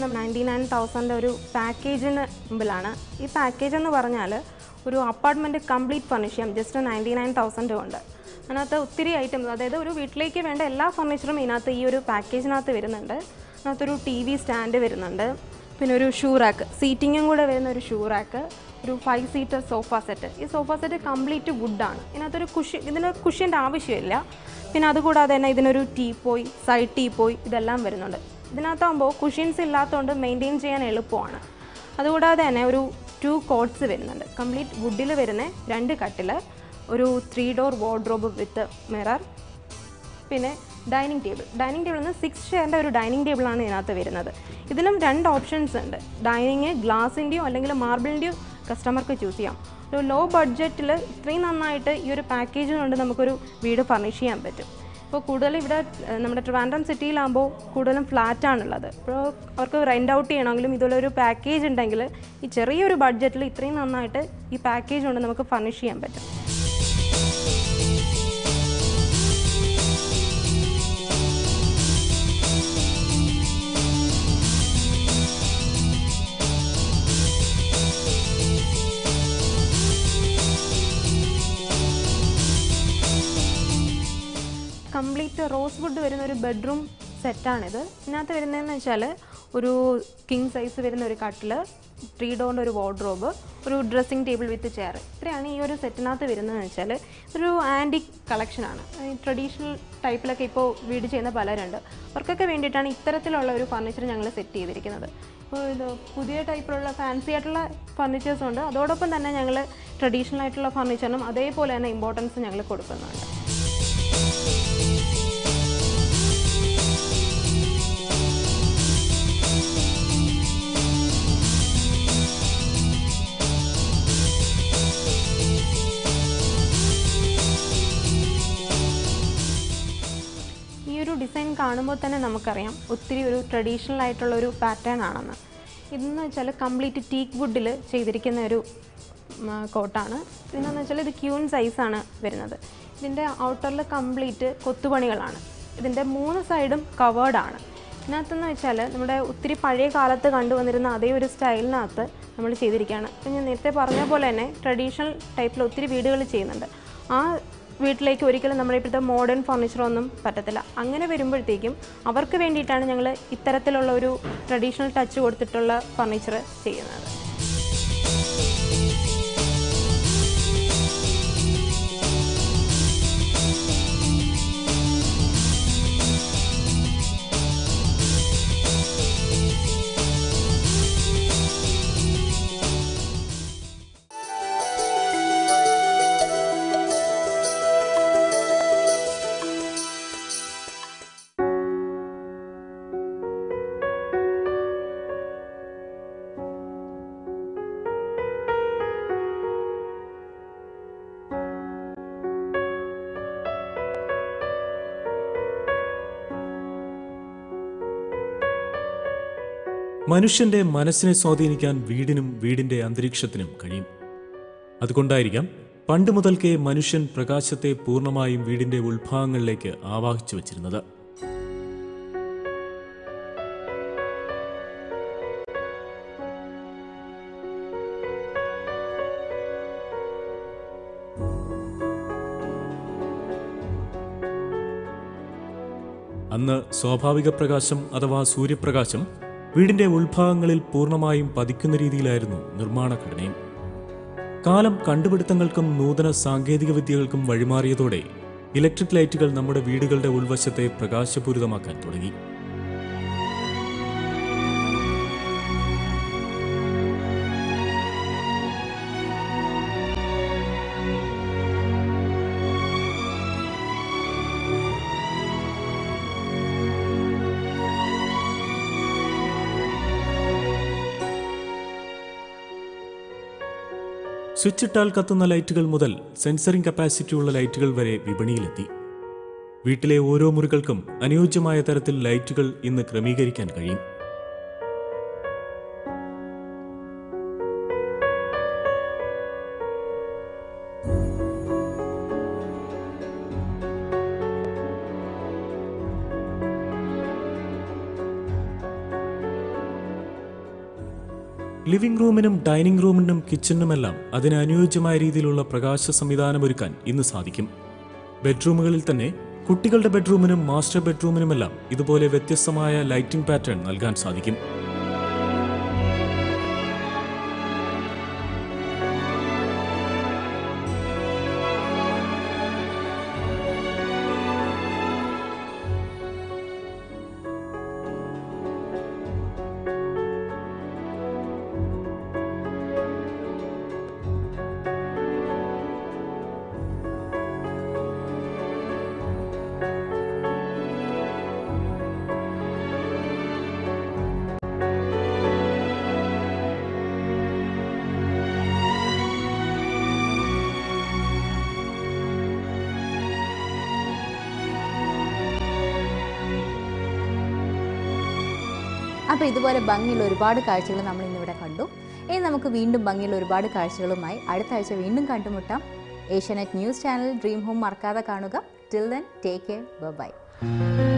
ninety nine thousand ഒരു പാക്കേജിന് മുമ്പിലാണ് ഈ പാക്കേജ് എന്ന് പറഞ്ഞാൽ ഒരു അപ്പാർട്ട്മെൻറ്റ് കംപ്ലീറ്റ് ഫർണിഷ് ചെയ്യാം ജസ്റ്റ് നയൻറ്റി നയൻ തൗസൻഡ് കൊണ്ട് അതിനകത്ത് ഒത്തിരി ഐറ്റംസ് അതായത് ഒരു വീട്ടിലേക്ക് വേണ്ട എല്ലാ ഫർണിച്ചറും ഇതിനകത്ത് ഈ ഒരു പാക്കേജിനകത്ത് വരുന്നുണ്ട് അതിനകത്തൊരു ടി വി സ്റ്റാൻഡ് വരുന്നുണ്ട് പിന്നെ ഒരു ഷൂ റാക്ക് സീറ്റിങ്ങും കൂടെ വരുന്ന ഒരു ഷൂ റാക്ക് ഒരു ഫൈവ് സീറ്റർ സോഫ സെറ്റ് ഈ സോഫ സെറ്റ് കംപ്ലീറ്റ് വുഡാണ് ഇതിനകത്തൊരു കുഷി ഇതിന് കുഷ്യൻ്റെ ആവശ്യമില്ല പിന്നെ അതുകൂടാതെ തന്നെ ഇതിനൊരു ടീ പോയി സൈഡ് ടീ പോയി ഇതെല്ലാം വരുന്നുണ്ട് ഇതിനകത്താകുമ്പോൾ കുഷ്യൻസ് ഇല്ലാത്തതുകൊണ്ട് മെയിൻറ്റെയിൻ ചെയ്യാൻ എളുപ്പമാണ് അതുകൂടാതെ തന്നെ ഒരു ടു കോട്ട്സ് വരുന്നുണ്ട് കംപ്ലീറ്റ് വുഡിൽ വരുന്ന രണ്ട് കട്ടിൽ ഒരു three door wardrobe with mirror പിന്നെ ഡൈനിങ് ടേബിൾ ഡൈനിങ് ടേബിൾ നിന്ന് സിക്സ് ഷെയറിൻ്റെ ഒരു ഡൈനിങ് ടേബിളാണ് ഇതിനകത്ത് വരുന്നത് ഇതിനും രണ്ട് ഓപ്ഷൻസ് ഉണ്ട് ഡൈനിങ് ഗ്ലാസിൻ്റെയോ അല്ലെങ്കിൽ മാർബിളിൻ്റെയോ കസ്റ്റമർക്ക് ചൂസ് ചെയ്യാം ഒരു ലോ ബഡ്ജറ്റിൽ ഇത്രയും നന്നായിട്ട് ഈ ഒരു പാക്കേജ് കൊണ്ട് നമുക്കൊരു വീട് ഫർണിഷ് ചെയ്യാൻ പറ്റും ഇപ്പോൾ കൂടുതൽ ഇവിടെ ഏഹ്, നമ്മുടെ ട്രിവാൻഡ്രം സിറ്റിയിലാകുമ്പോൾ കൂടുതലും ഫ്ലാറ്റ് ആണുള്ളത് അപ്പോൾ അവർക്ക് റെൻ്റ് ഔട്ട് ചെയ്യണമെങ്കിലും ഇതുപോലെ ഒരു പാക്കേജ് ഉണ്ടെങ്കിൽ ഈ ചെറിയൊരു ബഡ്ജറ്റിൽ ഇത്രയും നന്നായിട്ട് ഈ പാക്കേജ് കൊണ്ട് നമുക്ക് ഫർണിഷ് ചെയ്യാൻ പറ്റും കംപ്ലീറ്റ് റോസ് വുഡ് വരുന്ന ഒരു ബെഡ്റൂം സെറ്റാണിത് ഇതിനകത്ത് വരുന്നതെന്ന് വെച്ചാൽ ഒരു കിങ് സൈസ് വരുന്ന ഒരു കട്ടിൽ ത്രീ ഡോറിൻ്റെ ഒരു വാർഡ്രോബ് ഒരു ഡ്രസ്സിംഗ് ടേബിൾ വിത്ത് ചെയർ ഇത്രയാണ് ഈ ഒരു സെറ്റിനകത്ത് വരുന്നതെന്ന് വെച്ചാൽ ഒരു ആൻറ്റിക് കളക്ഷനാണ് ട്രഡീഷണൽ ടൈപ്പിലൊക്കെ ഇപ്പോൾ വീട് ചെയ്യുന്ന പലരുണ്ട് അവർക്കൊക്കെ വേണ്ടിയിട്ടാണ് ഇത്തരത്തിലുള്ള ഒരു ഫർണിച്ചർ ഞങ്ങൾ സെറ്റ് ചെയ്തിരിക്കുന്നത് അപ്പോൾ ഇത് പുതിയ ടൈപ്പിലുള്ള ഫാൻസി ആയിട്ടുള്ള ഫർണിച്ചേഴ്സും ഉണ്ട് അതോടൊപ്പം തന്നെ ഞങ്ങൾ ട്രഡീഷണൽ ആയിട്ടുള്ള ഫർണിച്ചറിനും അതേപോലെ തന്നെ ഇമ്പോർട്ടൻസ് ഞങ്ങൾ കൊടുക്കുന്നുണ്ട് ഈ ഒരു ഡിസൈൻ കാണുമ്പോൾ തന്നെ നമുക്കറിയാം ഒത്തിരി ഒരു ട്രഡീഷണൽ ആയിട്ടുള്ള ഒരു പാറ്റേൺ ആണെന്ന് ഇതെന്ന് വെച്ചാൽ കംപ്ലീറ്റ് ടീക്ക് വുഡിൽ ചെയ്തിരിക്കുന്ന ഒരു കോട്ടാണ് ഇതെന്ന് വെച്ചാൽ ഇത് ക്യൂൺ സൈസാണ് വരുന്നത് ഇതിൻ്റെ ഔട്ടറിൽ കംപ്ലീറ്റ് കൊത്തുപണികളാണ് ഇതിൻ്റെ മൂന്ന് സൈഡും കവേർഡാണ് ഇതിനകത്തെന്ന് വെച്ചാൽ നമ്മുടെ ഒത്തിരി പഴയ കാലത്ത് കണ്ടുവന്നിരുന്ന അതേ ഒരു സ്റ്റൈലിനകത്ത് നമ്മൾ ചെയ്തിരിക്കുകയാണ് ഇപ്പം ഞാൻ നേരത്തെ പറഞ്ഞ പോലെ തന്നെ ട്രഡീഷണൽ ടൈപ്പിൽ ഒത്തിരി വീടുകൾ ചെയ്യുന്നുണ്ട് ആ വീട്ടിലേക്ക് ഒരിക്കലും നമ്മുടെ ഇപ്പോഴത്തെ മോഡേൺ ഫർണിച്ചറൊന്നും പറ്റത്തില്ല അങ്ങനെ വരുമ്പോഴത്തേക്കും അവർക്ക് വേണ്ടിയിട്ടാണ് ഞങ്ങൾ ഇത്തരത്തിലുള്ള ഒരു ട്രഡീഷണൽ ടച്ച് കൊടുത്തിട്ടുള്ള ഫർണിച്ചർ ചെയ്യുന്നത് മനുഷ്യന്റെ മനസ്സിനെ സ്വാധീനിക്കാൻ വീടിനും വീടിന്റെ അന്തരീക്ഷത്തിനും കഴിയും അതുകൊണ്ടായിരിക്കാം പണ്ട് മുതൽക്കേ മനുഷ്യൻ പ്രകാശത്തെ പൂർണ്ണമായും വീടിന്റെ ഉൾഭാഗങ്ങളിലേക്ക് ആവാഹിച്ചു വച്ചിരുന്നത് അന്ന് സ്വാഭാവിക പ്രകാശം അഥവാ സൂര്യപ്രകാശം വീടിന്റെ ഉൾഭാഗങ്ങളിൽ പൂർണ്ണമായും പതിക്കുന്ന രീതിയിലായിരുന്നു നിർമ്മാണ ഘടനയും കാലം കണ്ടുപിടുത്തങ്ങൾക്കും നൂതന സാങ്കേതിക വിദ്യകൾക്കും വഴിമാറിയതോടെ ഇലക്ട്രിക് ലൈറ്റുകൾ നമ്മുടെ വീടുകളുടെ ഉൾവശത്തെ പ്രകാശപൂരിതമാക്കാൻ തുടങ്ങി സ്വിച്ച് ഇട്ടാൽ കത്തുന്ന ലൈറ്റുകൾ മുതൽ സെൻസറിംഗ് കപ്പാസിറ്റിയുള്ള ലൈറ്റുകൾ വരെ വിപണിയിലെത്തി വീട്ടിലെ ഓരോ മുറികൾക്കും അനുയോജ്യമായ തരത്തിൽ ലൈറ്റുകൾ ഇന്ന് ക്രമീകരിക്കാൻ കഴിയും ലിവിംഗ് റൂമിനും ഡൈനിങ് റൂമിനും കിച്ചണിനുമെല്ലാം അതിന് അനുയോജ്യമായ രീതിയിലുള്ള പ്രകാശ സംവിധാനമൊരുക്കാൻ ഇന്ന് സാധിക്കും ബെഡ്റൂമുകളിൽ തന്നെ കുട്ടികളുടെ ബെഡ്റൂമിനും മാസ്റ്റർ ബെഡ്റൂമിനുമെല്ലാം ഇതുപോലെ വ്യത്യസ്തമായ ലൈറ്റിംഗ് പാറ്റേൺ നൽകാൻ സാധിക്കും അപ്പോൾ ഇതുപോലെ ഭംഗിയുള്ള ഒരുപാട് കാഴ്ചകൾ നമ്മൾ ഇന്നിവിടെ കണ്ടു ഇനി നമുക്ക് വീണ്ടും ഭംഗിയുള്ള ഒരുപാട് കാഴ്ചകളുമായി അടുത്ത ആഴ്ച വീണ്ടും കണ്ടുമുട്ടാം Asianet news channel dream home മറക്കാതെ കാണുക till then take care by